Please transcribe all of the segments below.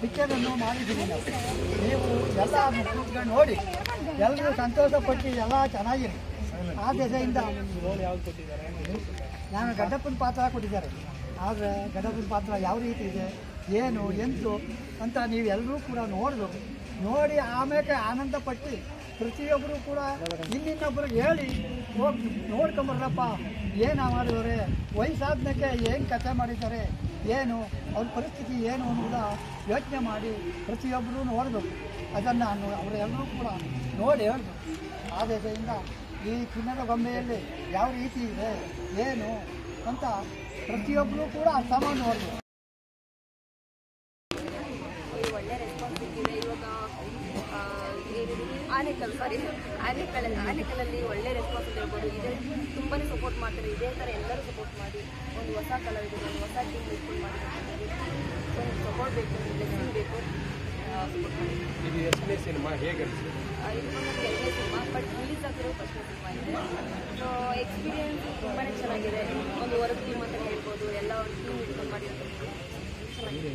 ಪಿಕ್ಚರನ್ನು ಮಾಡಿದ್ದೀವಿ ನಾವು ನೀವು ಎಲ್ಲ ಕೂತ್ಕೊಂಡು ನೋಡಿ ಎಲ್ಲರೂ ಸಂತೋಷ ಪಟ್ಟು ಎಲ್ಲ ಚೆನ್ನಾಗಿರಿ ಆ ದೆಸೆಯಿಂದ ನಾನು ಗಡ್ಡಪ್ಪನ ಪಾತ್ರ ಕೊಟ್ಟಿದ್ದಾರೆ ಆದರೆ ಗಡ್ಡಪ್ಪನ ಪಾತ್ರ ಯಾವ ರೀತಿ ಇದೆ ಏನು ಎಂತು ಅಂತ ನೀವು ಎಲ್ಲರೂ ಕೂಡ ನೋಡಿದ್ರು ನೋಡಿ ಆಮೇಲೆ ಆನಂದ ಪಟ್ಟು ಪ್ರತಿಯೊಬ್ಬರು ಕೂಡ ಇನ್ನಿನ್ನೊಬ್ಬರು ಹೇಳಿ ಹೋಗಿ ನೋಡ್ಕೊಂಬರ್ರಪ್ಪ ಏನು ಮಾಡಿದ್ದಾರೆ ವಯಸ್ಸಾದ್ಮೇಲೆ ಏನು ಕಥೆ ಮಾಡಿದ್ದಾರೆ ಏನು ಅವ್ರ ಪರಿಸ್ಥಿತಿ ಏನು ಅನ್ನೋದ ಯೋಚನೆ ಮಾಡಿ ಪ್ರತಿಯೊಬ್ಬರು ನೋಡಬೇಕು ಅದನ್ನು ಅವರೆಲ್ಲರೂ ಕೂಡ ನೋಡಿ ಹೇಳ್ಬೇಕು ಆ ದೆಸೆಯಿಂದ ಈ ಚಿನ್ನದ ಗೊಂಬೆಯಲ್ಲಿ ಯಾವ ರೀತಿ ಇದೆ ಏನು ಅಂತ ಪ್ರತಿಯೊಬ್ಬರು ಕೂಡ ಅರ್ಥ ಮಾಡಿ ನೋಡಬೇಕು ಒಳ್ಳೆ ರೆಸ್ಪಾನ್ಸ್ ಸಿಕ್ಕಿದೆ ಇವಾಗ ಆ, ಏನಿದು ಆನೆಕಲ್ ಸಾರಿ ಆನೆಕಲ್ ಆನೆಕಲ್ಲಲ್ಲಿ ಒಳ್ಳೆ ರೆಸ್ಪಾನ್ಸ್ ಅಂತ ಹೇಳ್ಬೋದು ಇದೇ ತುಂಬಾ ಸಪೋರ್ಟ್ ಮಾಡ್ತಾರೆ ಇದೇ ಥರ ಎಲ್ಲರೂ ಸಪೋರ್ಟ್ ಮಾಡಿ ಒಂದು ಹೊಸ ಕಲಾವಿದರು ಒಂದು ಹೊಸ ಟೀಮ್ ಇಟ್ಕೊಂಡು ಮಾಡಿದ್ದಾರೆ ಸೊ ಸಪೋರ್ಟ್ ಬೇಕು ಬ್ಲೆಸ್ಸಿಂಗ್ ಬೇಕು ಸಪೋರ್ಟ್ ಮಾಡಿ ಇದು ಎಷ್ಟನೇ ಸಿನಿಮಾ ಹೇಗೆ ಅನಿಸ್ತು ಆ, ಇದು ಬಂದು ಎರಡನೇ ಸಿನಿಮಾ ಬಟ್ ರಿಲೀಸ್ ಆಗಿರೋ ಫಸ್ಟ್ ಸಿನಿಮಾ ಇದೆ ಸೊ ಎಕ್ಸ್ಪೀರಿಯನ್ಸ್ ತುಂಬಾ ಚೆನ್ನಾಗಿದೆ ಒಂದು ಹೊರಗೆ ಟೀಮ್ ಅಂತ ಹೇಳ್ಬೋದು ಎಲ್ಲ ಒಂದು ಟೀಮ್ ಇಟ್ಕೊಂಡು ಮಾಡಿರೋದು ಚೆನ್ನಾಗಿದೆ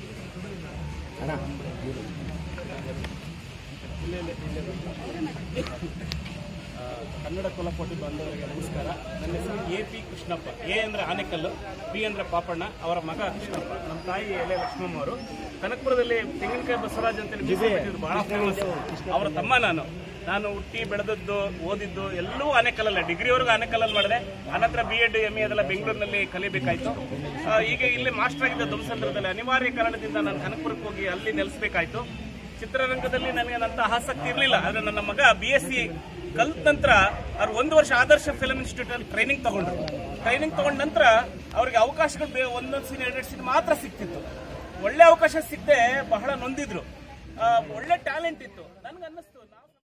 ಆ, ಕನ್ನಡ ಕುಲಪೋಟಿ ಬಾಂಧವರಿಗೆ ನಮಸ್ಕಾರ ನನ್ನ ಹೆಸರು ಎ ಪಿ ಕೃಷ್ಣಪ್ಪ ಎ ಅಂದ್ರೆ ಆನೆಕಲ್ಲು ಬಿ ಅಂದ್ರೆ ಪಾಪಣ್ಣ ಅವರ ಮಗ ಕೃಷ್ಣಪ್ಪ ನಮ್ಮ ತಾಯಿ ಎಲೆ ಲಕ್ಷ್ಮಮ್ಮ ಅವರು ಕನಕಪುರದಲ್ಲಿ ತೆಂಗಿನಕಾಯಿ ಬಸವರಾಜ್ ಅಂತೇಳಿ ಬೀಸಿ ಬಿಟ್ಟಿದ್ದು ಬಹಳ ಫೇಮಸ್ ಅವರ ತಮ್ಮ ನಾನು ನಾನು ಹುಟ್ಟಿ ಬೆಳೆದದ್ದು ಓದಿದ್ದು ಎಲ್ಲವೂ ಆನೆಕಲ್ಲಲ್ಲೇ ಡಿಗ್ರಿವರೆಗೂ ಆನೆಕಲ್ಲಲ್ಲಿ ಮಾಡಿದೆ ಆನಂತರ ಬಿ ಎಡ್ ಎಮ್ ಎ ಅದೆಲ್ಲ ಬೆಂಗಳೂರಿನಲ್ಲಿ ಕಲಿಬೇಕಾಯ್ತು ಆ, ಈಗ ಇಲ್ಲಿ ಮಾಸ್ಟರ್ ಆಗಿದ್ದ ಧ್ವಂಸಂದ್ರದಲ್ಲಿ ಅನಿವಾರ್ಯ ಕಾರಣದಿಂದ ನಾನು ಕನಕಪುರಕ್ಕೆ ಹೋಗಿ ಅಲ್ಲಿ ನೆಲೆಸಬೇಕಾಯ್ತು ಚಿತ್ರರಂಗದಲ್ಲಿ ನನಗೆ ನಂತ ಆಸಕ್ತಿ ಇರಲಿಲ್ಲ ಆದ್ರೆ ನನ್ನ ಮಗ ಬಿ ಎಸ್ ಸಿ ಕಲ್ತ ನಂತರ ಅವ್ರು ಒಂದು ವರ್ಷ ಆದರ್ಶ ಫಿಲ್ಮ್ ಇನ್ಸ್ಟಿಟ್ಯೂಟ್ ಅಲ್ಲಿ ಟ್ರೈನಿಂಗ್ ತಗೊಂಡ್ರು ಟ್ರೈನಿಂಗ್ ತಗೊಂಡ ನಂತರ ಅವ್ರಿಗೆ ಅವಕಾಶಗಳು ಬೇ ಒಂದೊಂದು ಸೀನ್ ಎರಡು ಸೀನ್ ಮಾತ್ರ ಸಿಕ್ತಿತ್ತು ಒಳ್ಳೆ ಅವಕಾಶ ಸಿಗದೆ ಬಹಳ ನೊಂದಿದ್ರು ಆ, ಒಳ್ಳೆ ಟ್ಯಾಲೆಂಟ್ ಇತ್ತು ನನ್ಗೆ ಅನ್ನಿಸ್ತು ನಾವು